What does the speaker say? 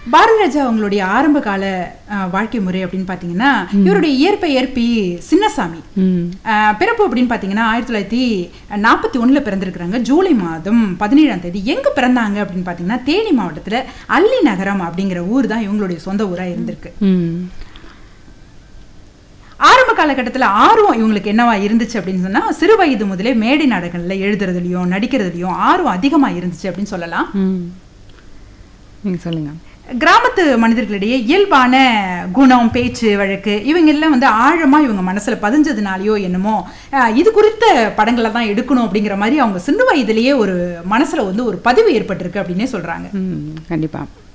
பாரதி ராஜா அவங்களுடைய ஆரம்ப கால அஹ், வாழ்க்கை முறை அப்படின்னு பார்த்தீங்கன்னா இவருடைய இயற்பெயர் பி சின்னசாமி ம் அஹ், பிறப்பு அப்படின்னு பார்த்தீங்கன்னா ஆயிரத்தி தொள்ளாயிரத்தி நாற்பத்தி ஒன்றில் பிறந்திருக்கிறாங்க ஜூலை மாதம் பதினேழாம் தேதி எங்கே பிறந்தாங்க அப்படின்னு பார்த்தீங்கன்னா தேனி மாவட்டத்தில் அல்லி நகரம் அப்படிங்கிற ஊர் தான் இவங்களுடைய சொந்த ஊராக இருந்திருக்கு ம் ஆரம்ப காலகட்டத்தில் ஆர்வம் இவங்களுக்கு என்னவா இருந்துச்சு அப்படின்னு சொன்னா சிறு வயது முதலே மேடை நாடகங்களில் எழுதுறதுலையும் நடிக்கிறதுலையும் ஆர்வம் அதிகமாக இருந்துச்சு அப்படின்னு சொல்லலாம் ம் நீங்கள் சொல்லுங்கள் கிராமத்து மனிதர்களிடையே இயல்பான குணம் பேச்சு வழக்கு இவங்க எல்லாம் வந்து ஆழமா இவங்க மனசுல பதிஞ்சதுனாலயோ என்னமோ அஹ், இது குறித்த படங்களை தான் எடுக்கணும் அப்படிங்கிற மாதிரி அவங்க சின்ன வயதிலேயே ஒரு மனசுல வந்து ஒரு பதிவு ஏற்பட்டிருக்கு அப்படின்னே சொல்றாங்க ம் கண்டிப்பாக